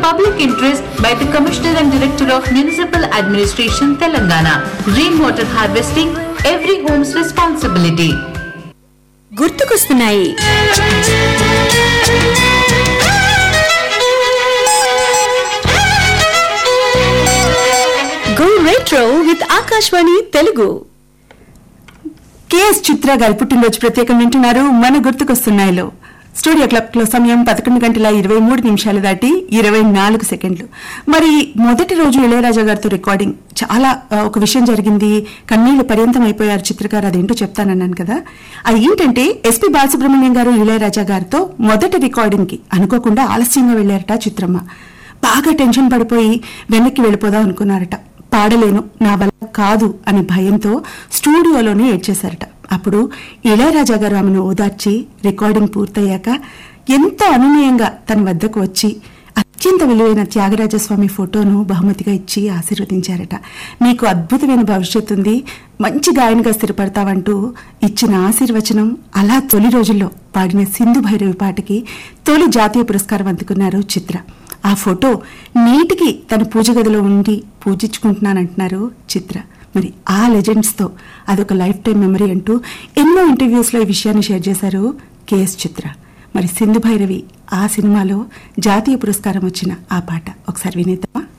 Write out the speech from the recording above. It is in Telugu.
public interest by the Commissioner and Director of Municipal Administration, Telangana. Rainwater harvesting, every home's responsibility. గుర్తుకొస్తున్నాయి go retro with Akashvani Telugu KS Chithra గారి పుట్టినరోజు ప్రత్యేకం వింటున్నారు మన గుర్తుకొస్తున్నాయిలో స్టూడియో క్లబ్ లో సమయం పదకొండు గంటల ఇరవై మూడు నిమిషాలు దాటి ఇరవై నాలుగు సెకండ్లు మరి మొదటి రోజు ఇళయరాజా గారితో రికార్డింగ్ చాలా ఆ, ఒక విషయం జరిగింది కన్నీళ్లు పర్యంతం అయిపోయారు చిత్రకారు అదేంటో చెప్తానన్నాను కదా అది ఏంటంటే ఎస్పి బాలసుబ్రహ్మణ్యం గారు ఇళయరాజా గారితో మొదటి రికార్డింగ్ కి అనుకోకుండా ఆలస్యంగా వెళ్లారట చిత్రమ్మ బాగా టెన్షన్ పడిపోయి వెనక్కి వెళ్ళిపోదాం అనుకున్నారట పాడలేను నా వల్ల కాదు అనే భయంతో స్టూడియోలోనే ఏడ్చేశారట అప్పుడు ఇళయరాజా గారు ఆమెను ఓదార్చి రికార్డింగ్ పూర్తయ్యాక ఎంతో అనునయంగా తన వద్దకు వచ్చి అత్యంత విలువైన త్యాగరాజస్వామి ఫోటోను బహుమతిగా ఇచ్చి ఆశీర్వదించారట నీకు అద్భుతమైన భవిష్యత్తు ఉంది మంచి గాయనిగా స్థిరపడతావంటూ ఇచ్చిన ఆశీర్వచనం అలా తొలి రోజుల్లో పాడిన సింధు భైరవి పాటకి తొలి జాతీయ పురస్కారం అందుకున్నారు చిత్ర ఆ ఫోటో నేటికి తన పూజ గదిలో ఉండి పూజించుకుంటున్నానంటున్నారు చిత్ర మరి ఆ లెజెండ్స్ తో అదొక లైఫ్ టైం మెమరీ అంటూ ఎన్నో ఇంటర్వ్యూస్ లో ఈ విషయాన్ని షేర్ చేశారు కేఎస్ చిత్ర మరి సింధు భైరవి ఆ సినిమాలో జాతీయ పురస్కారం వచ్చిన ఆ పాట ఒకసారి వినేద్దామా